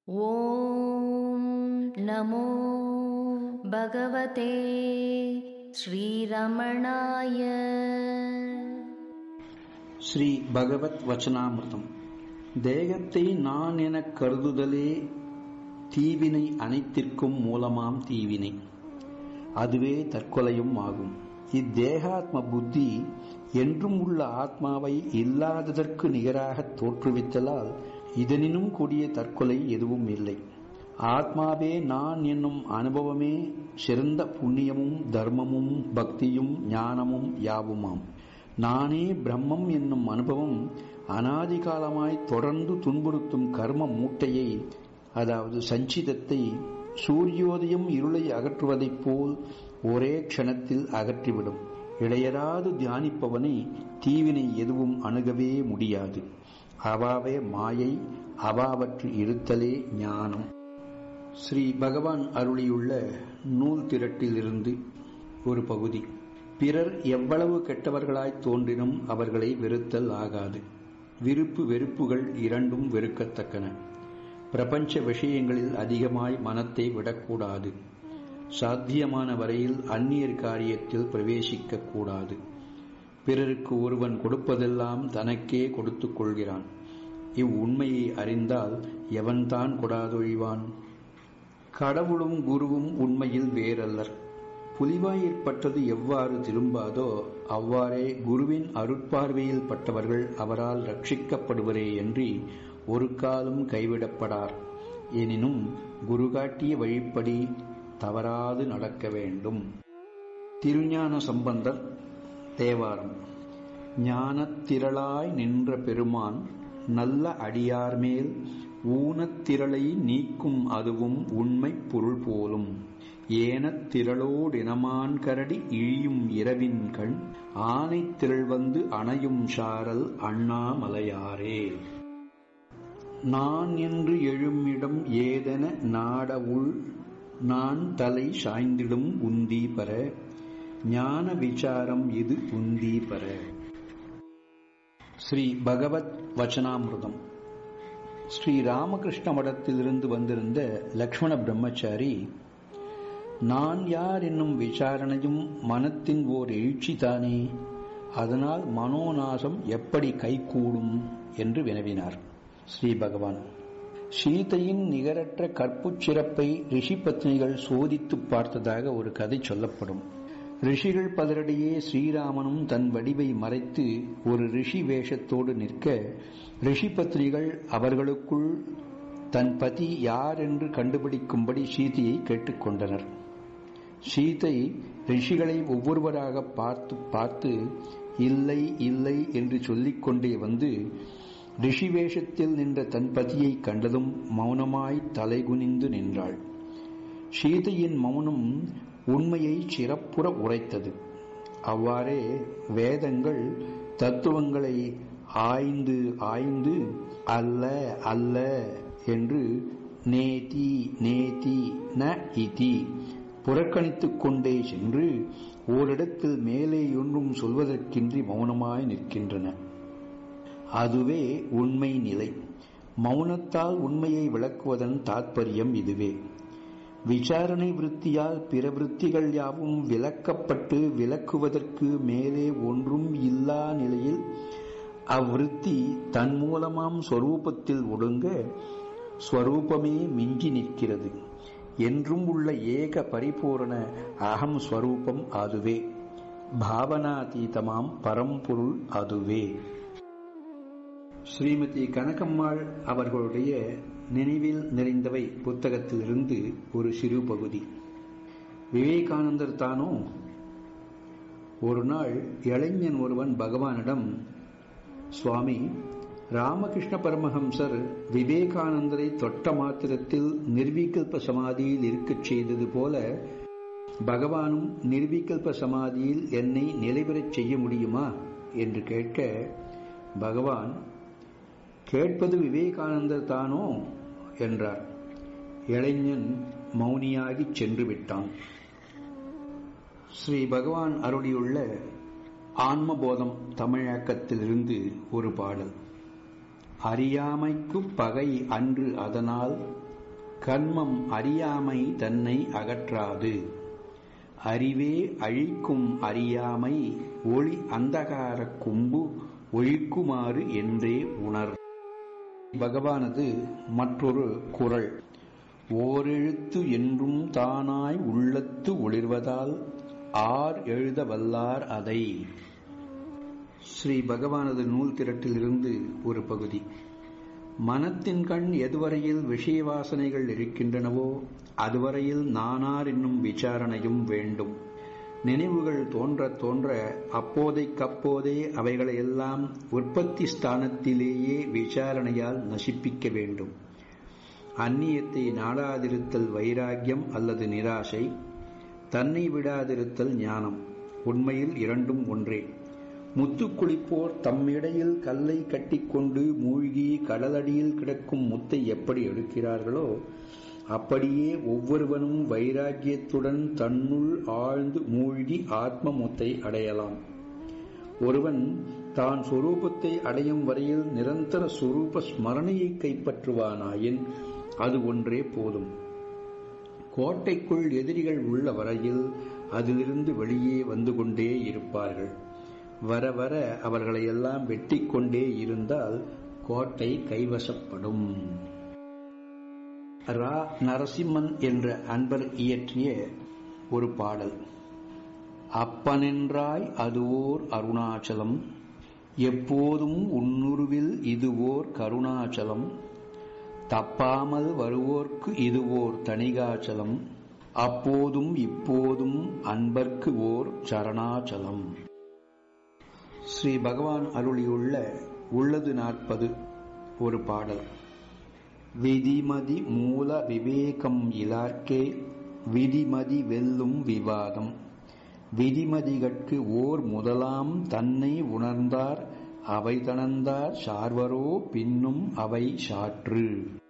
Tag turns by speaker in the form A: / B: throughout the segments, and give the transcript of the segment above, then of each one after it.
A: ॐ नमो भगवते श्रीरमणाय
B: ஸ்ரீ பகவத் வச்சனாமிர்தம் தேகத்தை நான் எனக் கருதுதலே தீவினை அனைத்திற்கும் மூலமாம் தீவினை அதுவே தற்கொலையும் ஆகும் இத்தேகாத்ம புத்தி என்றும் உள்ள ஆத்மாவை இல்லாததற்கு நிகராக தோற்றுவித்தலால் இதனினும் கூடிய தற்கொலை எதுவும் இல்லை ஆத்மாவே நான் என்னும் அனுபவமே சிறந்த புண்ணியமும் தர்மமும் பக்தியும் ஞானமும் யாவுமாம் நானே பிரம்மம் என்னும் அனுபவம் அனாதிகாலமாய் தொடர்ந்து துன்புறுத்தும் கர்ம மூட்டையை அதாவது சஞ்சிதத்தை சூரியோதயம் இருளை அகற்றுவதைப் போல் ஒரே க்ஷணத்தில் அகற்றிவிடும் இடையராது தியானிப்பவனை தீவினை எதுவும் அணுகவே முடியாது அவாவே மாயை அவாவற்று இருத்தலே ஞானம் ஸ்ரீ பகவான் அருளியுள்ள நூல் திரட்டிலிருந்து ஒரு பகுதி பிறர் எவ்வளவு கெட்டவர்களாய் தோன்றினும் அவர்களை வெறுத்தல் ஆகாது விருப்பு வெறுப்புகள் இரண்டும் வெறுக்கத்தக்கன பிரபஞ்ச விஷயங்களில் அதிகமாய் மனத்தை விடக்கூடாது சாத்தியமான வரையில் அந்நியர் காரியத்தில் பிரவேசிக்க கூடாது பிறருக்கு ஒருவன் கொடுப்பதெல்லாம் தனக்கே கொடுத்துக் கொள்கிறான் இவ்வுண்மையை அறிந்தால் எவன்தான் கொடாதொழிவான் கடவுளும் குருவும் உண்மையில் வேறல்லர் புலிவாயில் பட்டது எவ்வாறு திரும்பாதோ அவ்வாறே குருவின் அருட்பார்வையில் பட்டவர்கள் அவரால் ரட்சிக்கப்படுவரே என்று ஒரு காலம் கைவிடப்படார் எனினும் குரு காட்டிய வழிப்படி தவறாது நடக்க வேண்டும் திருஞான சம்பந்தர் தேவாரம் ஞானத்திரளாய் நின்ற பெருமான் நல்ல அடியார் மேல் ஊனத்திரளை நீக்கும் அதுவும் உண்மை பொருள் போலும் ஏனத்திரளோடினமான் கரடி இழியும் இரவின் கண் ஆனை திரள் வந்து அணையும் சாரல் அண்ணாமலையாரே நான் என்று எழுமிடம் ஏதென நாட உள் நான் தலை சாய்ந்திடும் உந்தி பெற ஞான விசாரம் இது உந்தி பெற ஸ்ரீ பகவத் வச்சனாமிருதம் ஸ்ரீ ராமகிருஷ்ண மடத்திலிருந்து வந்திருந்த லக்ஷ்மண பிரம்மச்சாரி நான் யார் என்னும் விசாரணையும் மனத்தின் ஓர் எழுச்சிதானே அதனால் மனோநாசம் எப்படி கைகூடும் என்று வினவினார் ஸ்ரீ பகவான் சீதையின் நிகரற்ற கற்புச் சிறப்பை ரிஷி பத்னிகள் சோதித்து பார்த்ததாக ஒரு கதை சொல்லப்படும் ரிஷிகள் பலரிடையே ஸ்ரீராமனும் தன் வடிவை மறைத்து ஒரு ரிஷி வேஷத்தோடு நிற்க ரிஷி பத்னிகள் அவர்களுக்குள் தன் பதி யார் என்று கண்டுபிடிக்கும்படி சீதையை கேட்டுக்கொண்டனர் சீதை ரிஷிகளை ஒவ்வொருவராக பார்த்து பார்த்து இல்லை இல்லை என்று சொல்லிக்கொண்டே வந்து ரிஷி வேஷத்தில் நின்ற தன் பதியை கண்டதும் மௌனமாய் தலைகுனிந்து நின்றாள் சீதையின் மௌனம் உண்மையை சிறப்புற உரைத்தது அவ்வாறே வேதங்கள் தத்துவங்களை ஆய்ந்து ஆய்ந்து அல்ல அல்ல என்று நேதி நேதி ந இதி புறக்கணித்துக் கொண்டே சென்று ஓரிடத்தில் மேலே ஒன்றும் சொல்வதற்கின்றி மௌனமாய் நிற்கின்றன அதுவே உண்மை நிலை மௌனத்தால் உண்மையை விளக்குவதன் தாற்பயம் இதுவே விசாரணை விருத்தியால் பிற விருத்திகள் யாவும் விளக்கப்பட்டு விளக்குவதற்கு மேலே ஒன்றும் இல்லா நிலையில் அவ்விருத்தி தன் மூலமாம் ஸ்வரூபத்தில் ஒடுங்க ஸ்வரூபமே மிஞ்சி நிற்கிறது என்றும் உள்ள ஏக பரிபூரண அகம் ஸ்வரூபம் அதுவே பாவனாதீதமாம் பரம்பொருள் அதுவே ஸ்ரீமதி கனகம்மாள் அவர்களுடைய நினைவில் நிறைந்தவை புத்தகத்திலிருந்து ஒரு சிறு பகுதி விவேகானந்தர் தானோ ஒரு நாள் இளைஞன் ஒருவன் பகவானிடம் சுவாமி ராமகிருஷ்ண பரமஹம்சர் விவேகானந்தரை தொட்ட மாத்திரத்தில் நிர்விகல்ப சமாதியில் இருக்கச் செய்தது போல பகவானும் நிர்விகல்ப சமாதியில் என்னை நிலைபெறச் செய்ய முடியுமா என்று கேட்க பகவான் கேட்பது விவேகானந்தர் தானோ என்றார் இளைஞன் மௌனியாகி சென்று விட்டான் ஸ்ரீ பகவான் அருளியுள்ள ஆன்மபோதம் தமிழாக்கத்திலிருந்து ஒரு பாடல் அறியாமைக்கு பகை அன்று அதனால் கண்மம் அறியாமை தன்னை அகற்றாது அறிவே அழிக்கும் அறியாமை ஒளி அந்தகார கும்பு ஒழிக்குமாறு என்றே உணர் பகவானது மற்றொரு குரல் ஓரெழுத்து என்றும் தானாய் உள்ளத்து ஒளிர்வதால் ஆர் எழுத வல்லார் அதை ஸ்ரீ பகவானது நூல் திரட்டிலிருந்து ஒரு பகுதி மனத்தின் கண் எதுவரையில் விஷய வாசனைகள் இருக்கின்றனவோ அதுவரையில் நானார் என்னும் விசாரணையும் வேண்டும் நினைவுகள் தோன்ற தோன்ற அப்போதைக்கப்போதே அவைகளையெல்லாம் உற்பத்தி ஸ்தானத்திலேயே விசாரணையால் நசிப்பிக்க வேண்டும் அந்நியத்தை நாடாதிருத்தல் வைராக்கியம் அல்லது நிராசை தன்னை விடாதிருத்தல் ஞானம் உண்மையில் இரண்டும் ஒன்றே முத்துக்குளிப்போர் தம்மிடையில் கல்லை கட்டிக்கொண்டு மூழ்கி கடலடியில் கிடக்கும் முத்தை எப்படி எடுக்கிறார்களோ அப்படியே ஒவ்வொருவனும் வைராக்கியத்துடன் தன்னுள் ஆழ்ந்து மூழ்கி ஆத்ம முத்தை அடையலாம் ஒருவன் தான் சொரூபத்தை அடையும் வரையில் நிரந்தர சொரூப ஸ்மரணையை கைப்பற்றுவானாயின் அது ஒன்றே போதும் கோட்டைக்குள் எதிரிகள் உள்ள வரையில் அதிலிருந்து வெளியே வந்து கொண்டே இருப்பார்கள் வர வர அவர்களை எல்லாம் வெட்டி கொண்டே இருந்தால் கோட்டை கைவசப்படும் ரா நரசிம்மன் என்ற அன்பர் இயற்றிய ஒரு பாடல் அப்பனென்றாய் அதுவோர் அருணாச்சலம் எப்போதும் உன்னுருவில் இதுவோர் கருணாச்சலம் தப்பாமல் வருவோர்க்கு இதுவோர் தணிகாச்சலம் அப்போதும் இப்போதும் அன்பர்க்கு ஓர் சரணாச்சலம் ஸ்ரீ பகவான் அருளியுள்ள உள்ளது நாற்பது ஒரு பாடல் விதிமதி மூல விவேகம் இலார்க்கே விதிமதி வெல்லும் விவாதம் விதிமதிகட்கு ஓர் முதலாம் தன்னை உணர்ந்தார் அவை தணந்தார் சார்வரோ பின்னும் அவை சாற்று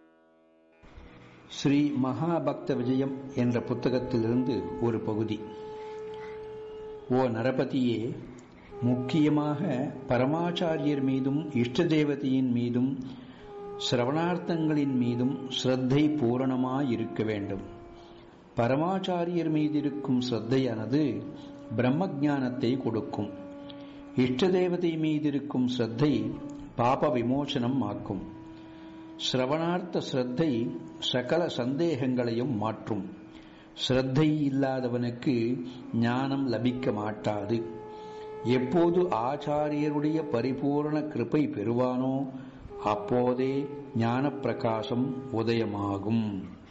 B: ஸ்ரீ மகாபக்த விஜயம் என்ற புத்தகத்திலிருந்து ஒரு பகுதி ஓ நரபதியே முக்கியமாக பரமாச்சாரியர் மீதும் இஷ்ட தேவதையின் மீதும் சிரவணார்த்தங்களின் மீதும் ஸ்ரத்தை பூரணமாயிருக்க வேண்டும் பரமாச்சாரியர் மீது இருக்கும் ஸ்ரத்தையானது பிரம்ம ஞானத்தை கொடுக்கும் இஷ்ட தேவதை மீதிருக்கும் ஸ்ரத்தை பாப விமோசனம் ஆக்கும் சிரவணார்த்த ஸ்ரத்தை சகல சந்தேகங்களையும் மாற்றும் ஸ்ரத்தை இல்லாதவனுக்கு ஞானம் லபிக்க மாட்டாது எப்போது ஆச்சாரியருடைய பரிபூரண கிருப்பை பெறுவானோ அப்போதே ஞான பிரகாசம் உதயமாகும்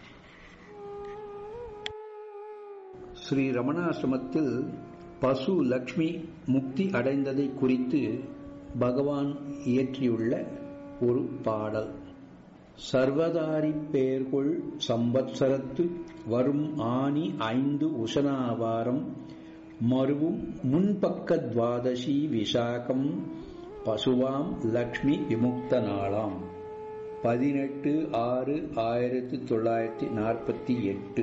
B: ஸ்ரீ ரமணாசிரமத்தில் பசு லக்ஷ்மி முக்தி அடைந்ததை குறித்து பகவான் இயற்றியுள்ள ஒரு பாடல் சர்வதாரி பேர்கொள் சம்பத்சரத்து வரும் ஆணி ஐந்து உசனாவாரம் மறுவும் முன்பக்க துவாதசி விசாகம் பசுவாம் லக்ஷ்மி விமுக்த நாளாம் பதினெட்டு ஆறு ஆயிரத்தி தொள்ளாயிரத்தி நாற்பத்தி எட்டு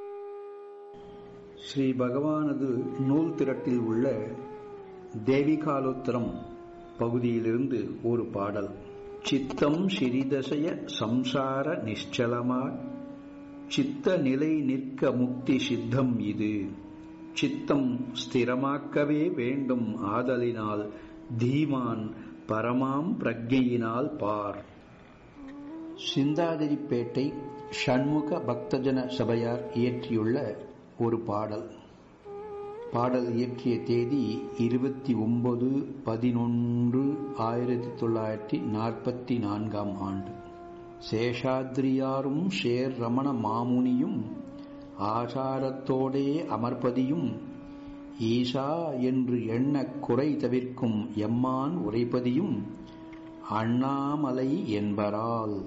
B: ஸ்ரீ பகவானது நூல் திரட்டில் உள்ள தேவிகாலோத்தரம் பகுதியிலிருந்து ஒரு பாடல் சித்தம் சிறிதசய சம்சார நிశ్చலமா சித்த நிலை நிற்க முக்தி சித்தம் இது சித்தம் ஸ்திரமாக்கவே வேண்டும் ஆதலினால் தீமான் பரமாம் பிரஜையினால் பார் சிந்தாதிரிப்பேட்டை ஷண்முக பக்தஜன சபையார் இயற்றியுள்ள ஒரு பாடல் பாடல் இயற்றிய தேதி இருபத்தி ஒன்பது பதினொன்று ஆயிரத்தி தொள்ளாயிரத்தி நாற்பத்தி நான்காம் ஆண்டு சேஷாத்ரியாரும் ஷேர் ரமண மாமுனியும் ஆசாரத்தோடே அமர்பதியும் ஈசா என்று எண்ண குறை தவிர்க்கும் எம்மான் உரைப்பதியும் அண்ணாமலை என்பரால்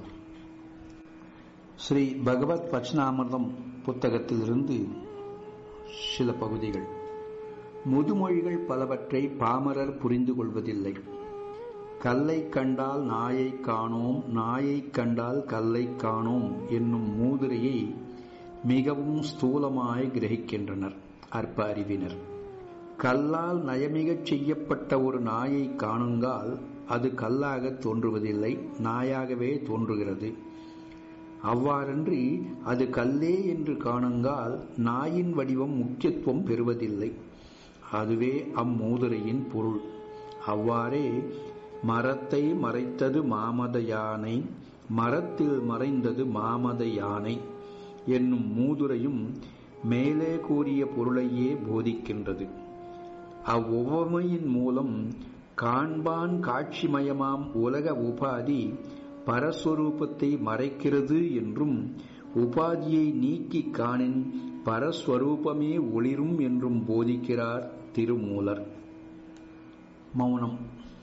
B: ஸ்ரீ பகவத் வச்சனாமிர்தம் புத்தகத்திலிருந்து சில பகுதிகள் முதுமொழிகள் பலவற்றை பாமரர் புரிந்து கொள்வதில்லை கல்லை கண்டால் நாயை காணோம் நாயை கண்டால் கல்லை காணோம் என்னும் மூதுரையை மிகவும் ஸ்தூலமாய் கிரகிக்கின்றனர் அற்ப அறிவினர் கல்லால் நயமிகச் செய்யப்பட்ட ஒரு நாயை காணுங்கால் அது கல்லாக தோன்றுவதில்லை நாயாகவே தோன்றுகிறது அவ்வாறன்றி அது கல்லே என்று காணுங்கால் நாயின் வடிவம் முக்கியத்துவம் பெறுவதில்லை அதுவே அம்மூதுரையின் பொருள் அவ்வாறே மரத்தை மறைத்தது மாமத யானை மரத்தில் மறைந்தது மாமத யானை என்னும் மூதுரையும் மேலே கூறிய பொருளையே போதிக்கின்றது அவ்வொவ்வமையின் மூலம் காண்பான் காட்சிமயமாம் உலக உபாதி பரஸ்வரூபத்தை மறைக்கிறது என்றும் உபாதியை நீக்கி காணின் பரஸ்வரூபமே ஒளிரும் என்றும் போதிக்கிறார் திருமூலர் மௌனம்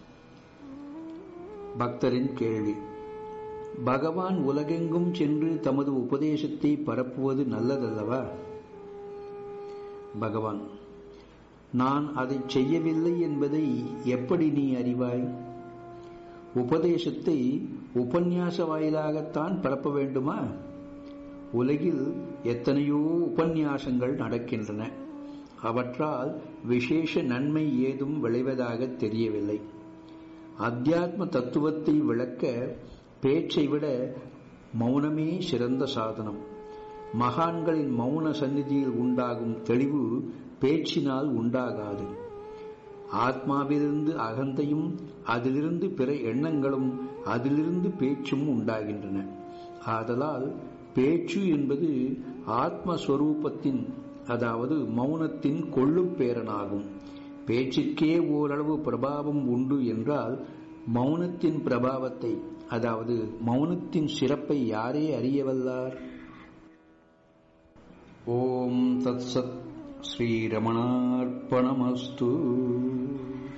B: பக்தரின் கேள்வி பகவான் உலகெங்கும் சென்று தமது உபதேசத்தை பரப்புவது நல்லதல்லவா பகவான் நான் அதை செய்யவில்லை என்பதை எப்படி நீ அறிவாய் உபதேசத்தை உபன்யாச வாயிலாகத்தான் பரப்ப வேண்டுமா உலகில் எத்தனையோ உபன்யாசங்கள் நடக்கின்றன அவற்றால் விசேஷ நன்மை ஏதும் விளைவதாக தெரியவில்லை அத்தியாத்ம தத்துவத்தை விளக்க பேச்சை விட மௌனமே சிறந்த சாதனம் மகான்களின் மௌன சந்நிதியில் உண்டாகும் தெளிவு பேச்சினால் உண்டாகாது ஆத்மாவிலிருந்து அகந்தையும் அதிலிருந்து பிற எண்ணங்களும் அதிலிருந்து பேச்சும் உண்டாகின்றன ஆதலால் பேச்சு என்பது ஆத்மஸ்வரூபத்தின் அதாவது மௌனத்தின் கொள்ளும் பேரனாகும் பேச்சுக்கே ஓரளவு பிரபாவம் உண்டு என்றால் மௌனத்தின் பிரபாவத்தை அதாவது மௌனத்தின் சிறப்பை யாரே அறியவல்லார் ஓம் தத் சத் ஸ்ரீரமணார்ப்பணமஸ்து